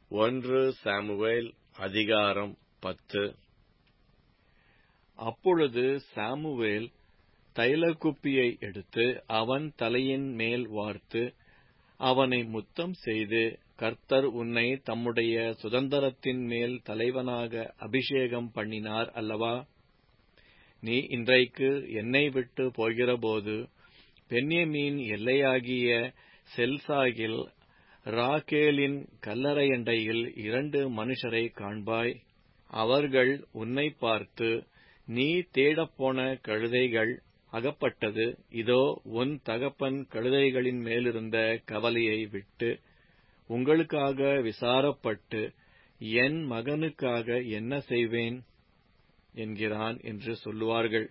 ஒன்று சாமுவேல் அதிகாரம் பத்து அப்பொழுது சாமுவேல் தைலக்குப்பியை எடுத்து அவன் தலையின் மேல் வார்த்து அவனை முத்தம் செய்து கர்த்தர் உன்னை தம்முடைய சுதந்தரத்தின் மேல் தலைவனாக அபிஷேகம் பண்ணினார் அல்லவா நீ இன்றைக்கு என்னை விட்டு போகிறபோது பென்யமீன் எல்லையாகிய செல்சாகில் ராகேலின் கல்லறையண்டையில் இரண்டு மனுஷரை காண்பாய் அவர்கள் உன்னை பார்த்து நீ தேடப்போன கழுதைகள் அகப்பட்டது இதோ உன் தகப்பன் கழுதைகளின் மேலிருந்த கவலையை விட்டு உங்களுக்காக விசாரப்பட்டு என் மகனுக்காக என்ன செய்வேன் என்கிறான் என்று சொல்லுவார்கள்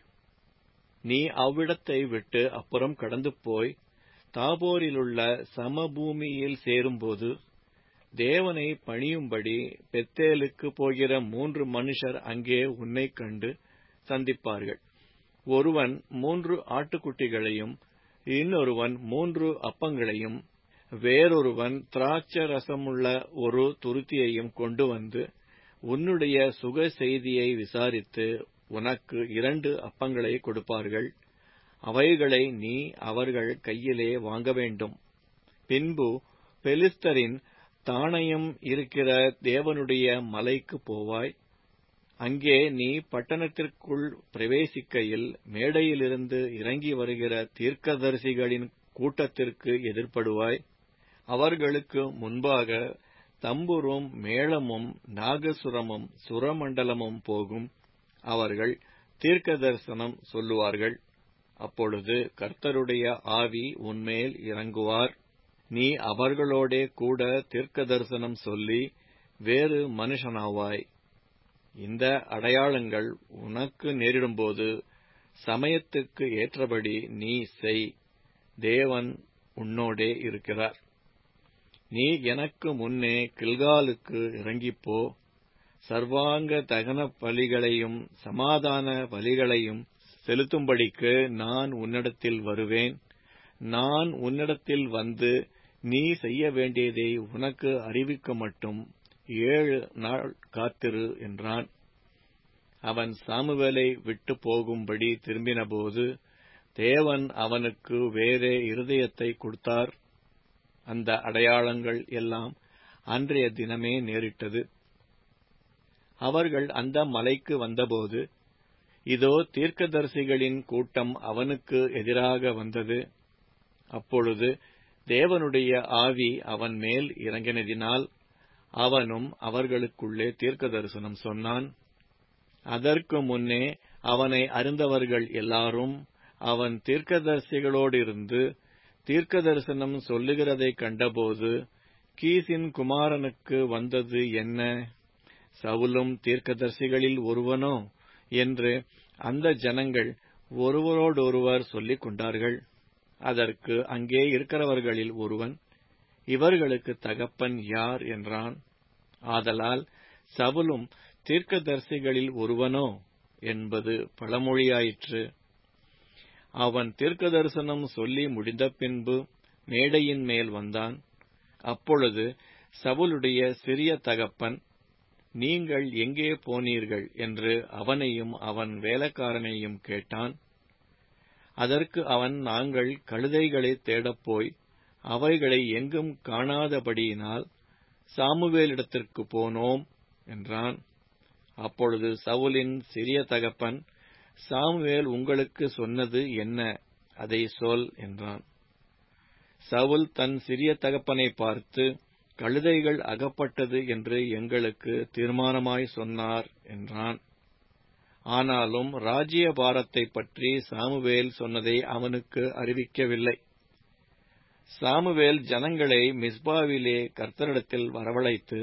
நீ அவ்விடத்தை விட்டு அப்புறம் கடந்து போய் தாபோரிலுள்ள சமபூமியில் சேரும்போது தேவனை பணியும்படி பெத்தேலுக்கு போகிற மூன்று மனுஷர் அங்கே உன்னைக் கண்டு சந்திப்பார்கள் ஒருவன் மூன்று ஆட்டுக்குட்டிகளையும் இன்னொருவன் மூன்று அப்பங்களையும் வேறொருவன் திராட்ச ரசமுள்ள ஒரு துருத்தியையும் கொண்டு வந்து உன்னுடைய சுக செய்தியை விசாரித்து உனக்கு இரண்டு அப்பங்களை கொடுப்பார்கள் அவைகளை நீ அவர்கள் கையிலே வாங்க வேண்டும் பின்பு பெலிஸ்தரின் தானயம் இருக்கிற தேவனுடைய மலைக்கு போவாய் அங்கே நீ பட்டணத்திற்குள் பிரவேசிக்கையில் மேடையிலிருந்து இறங்கி வருகிற தீர்க்கதரிசிகளின் கூட்டத்திற்கு எதிர்ப்படுவாய் அவர்களுக்கு முன்பாக தம்புரும் மேளமும் நாகசுரமும் சுரமண்டலமும் போகும் அவர்கள் தீர்க்க தரிசனம் சொல்லுவார்கள் அப்பொழுது கர்த்தருடைய ஆவி உன்மேல் இறங்குவார் நீ அவர்களோடே கூட தீர்க்க தரிசனம் சொல்லி வேறு மனுஷனாவாய் இந்த அடையாளங்கள் உனக்கு நேரிடும்போது சமயத்துக்கு ஏற்றபடி நீ செய் தேவன் உன்னோடே இருக்கிறார் நீ எனக்கு முன்னே கில்காலுக்கு இறங்கிப்போ சர்வாங்க தகன பலிகளையும் சமாதான பலிகளையும் செலுத்தும்படிக்கு நான் உன்னிடத்தில் வருவேன் நான் உன்னிடத்தில் வந்து நீ செய்ய வேண்டியதை உனக்கு அறிவிக்க மட்டும் ஏழு நாள் காத்திரு என்றான் அவன் சாமுவேலை விட்டு போகும்படி திரும்பினபோது தேவன் அவனுக்கு வேறே இருதயத்தை கொடுத்தார் அந்த அடையாளங்கள் எல்லாம் அன்றைய தினமே நேரிட்டது அவர்கள் அந்த மலைக்கு வந்தபோது இதோ தீர்க்கதரிசிகளின் கூட்டம் அவனுக்கு எதிராக வந்தது அப்பொழுது தேவனுடைய ஆவி அவன் மேல் இறங்கினதினால் அவனும் அவர்களுக்குள்ளே தீர்க்க தரிசனம் சொன்னான் அதற்கு முன்னே அவனை அறிந்தவர்கள் எல்லாரும் அவன் தீர்க்கதரிசிகளோடிருந்து தீர்க்க தரிசனம் சொல்லுகிறதை கண்டபோது கீசின் குமாரனுக்கு வந்தது என்ன சவுலும் தீர்க்கதரிசிகளில் ஒருவனோ என்று அந்த ஜனங்கள் ஒருவரோடொருவர் சொல்லிக் கொண்டார்கள் அதற்கு அங்கே இருக்கிறவர்களில் ஒருவன் இவர்களுக்கு தகப்பன் யார் என்றான் ஆதலால் சவுலும் தீர்க்கதரிசிகளில் ஒருவனோ என்பது பழமொழியாயிற்று அவன் தீர்க்க தரிசனம் சொல்லி முடிந்த பின்பு மேடையின் மேல் வந்தான் அப்பொழுது சவுலுடைய சிறிய தகப்பன் நீங்கள் எங்கே போனீர்கள் என்று அவனையும் அவன் வேலைக்காரனையும் கேட்டான் அதற்கு அவன் நாங்கள் கழுதைகளை தேடப்போய் அவைகளை எங்கும் காணாதபடியினால் சாமுவேலிடத்திற்கு போனோம் என்றான் அப்பொழுது சவுலின் சிறிய தகப்பன் சாமுவேல் உங்களுக்கு சொன்னது என்ன அதை சொல் என்றான் சவுல் தன் சிறிய தகப்பனை பார்த்து கழுதைகள் அகப்பட்டது என்று எங்களுக்கு தீர்மானமாய் சொன்னார் என்றான் ஆனாலும் ராஜ்ய பாரத்தை பற்றி சாமுவேல் சொன்னதை அவனுக்கு அறிவிக்கவில்லை சாமுவேல் ஜனங்களை மிஸ்பாவிலே கர்த்தரிடத்தில் வரவழைத்து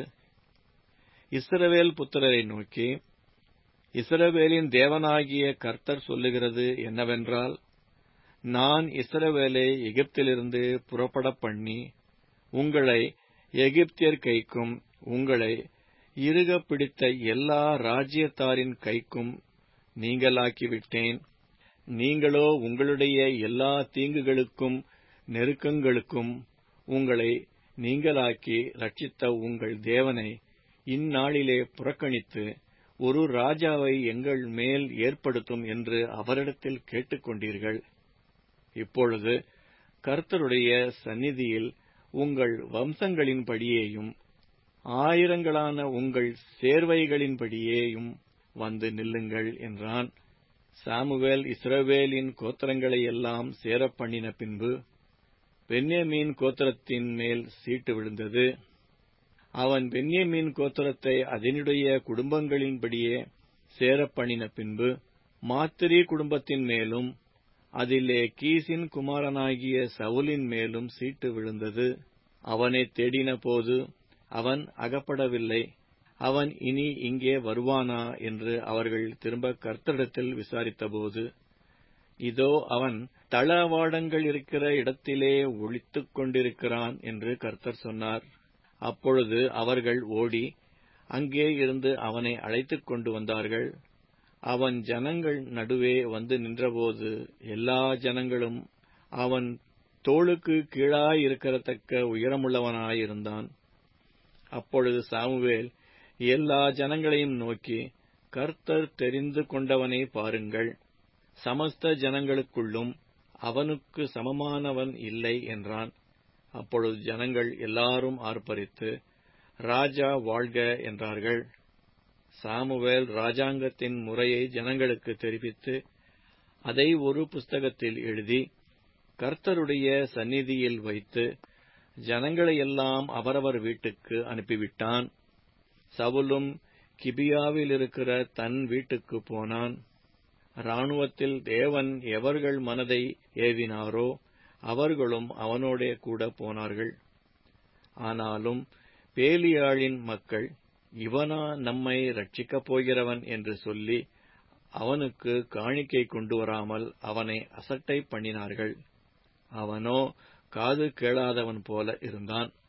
இஸ்ரவேல் புத்திரரை நோக்கி இஸ்ரவேலின் தேவனாகிய கர்த்தர் சொல்லுகிறது என்னவென்றால் நான் இஸ்ரவேலை எகிப்திலிருந்து புறப்பட பண்ணி உங்களை எகிப்தியர் கைக்கும் உங்களை இறுக பிடித்த எல்லா ராஜ்யத்தாரின் கைக்கும் நீங்களாக்கிவிட்டேன் நீங்களோ உங்களுடைய எல்லா தீங்குகளுக்கும் நெருக்கங்களுக்கும் உங்களை நீங்களாக்கி ரட்சித்த உங்கள் தேவனை இந்நாளிலே புறக்கணித்து ஒரு ராஜாவை எங்கள் மேல் ஏற்படுத்தும் என்று அவரிடத்தில் கேட்டுக்கொண்டீர்கள் இப்பொழுது கர்த்தருடைய சந்நிதியில் உங்கள் வம்சங்களின்படியேயும் ஆயிரங்களான உங்கள் சேர்வைகளின்படியேயும் வந்து நில்லுங்கள் என்றான் சாமுவேல் இஸ்ரவேலின் கோத்திரங்களை எல்லாம் சேரப்பண்ணின பின்பு பென்யமீன் கோத்திரத்தின் மேல் சீட்டு விழுந்தது அவன் பென்யமீன் கோத்திரத்தை அதனுடைய குடும்பங்களின்படியே சேரப்பண்ணின பின்பு மாத்திரி குடும்பத்தின் மேலும் அதிலே கீசின் குமாரனாகிய சவுலின் மேலும் சீட்டு விழுந்தது அவனை தேடின போது அவன் அகப்படவில்லை அவன் இனி இங்கே வருவானா என்று அவர்கள் திரும்ப கர்த்தரிடத்தில் விசாரித்தபோது இதோ அவன் தளவாடங்கள் இருக்கிற இடத்திலே ஒளித்துக் கொண்டிருக்கிறான் என்று கர்த்தர் சொன்னார் அப்பொழுது அவர்கள் ஓடி அங்கே இருந்து அவனை அழைத்துக் கொண்டு வந்தார்கள் அவன் ஜனங்கள் நடுவே வந்து நின்றபோது எல்லா ஜனங்களும் அவன் தோளுக்கு கீழாயிருக்கிறதக்க உயரமுள்ளவனாயிருந்தான் அப்பொழுது சாமுவேல் எல்லா ஜனங்களையும் நோக்கி கர்த்தர் தெரிந்து கொண்டவனை பாருங்கள் சமஸ்த ஜனங்களுக்குள்ளும் அவனுக்கு சமமானவன் இல்லை என்றான் அப்பொழுது ஜனங்கள் எல்லாரும் ஆர்ப்பரித்து ராஜா வாழ்க என்றார்கள் சாமுவேல் ராஜாங்கத்தின் முறையை ஜனங்களுக்கு தெரிவித்து அதை ஒரு புஸ்தகத்தில் எழுதி கர்த்தருடைய சந்நிதியில் வைத்து ஜனங்களையெல்லாம் அவரவர் வீட்டுக்கு அனுப்பிவிட்டான் சவுலும் கிபியாவில் இருக்கிற தன் வீட்டுக்கு போனான் இராணுவத்தில் தேவன் எவர்கள் மனதை ஏவினாரோ அவர்களும் அவனோடே கூட போனார்கள் ஆனாலும் பேலியாளின் மக்கள் இவனா நம்மை ரட்சிக்கப் போகிறவன் என்று சொல்லி அவனுக்கு காணிக்கை கொண்டு வராமல் அவனை அசட்டை பண்ணினார்கள் அவனோ காது கேளாதவன் போல இருந்தான்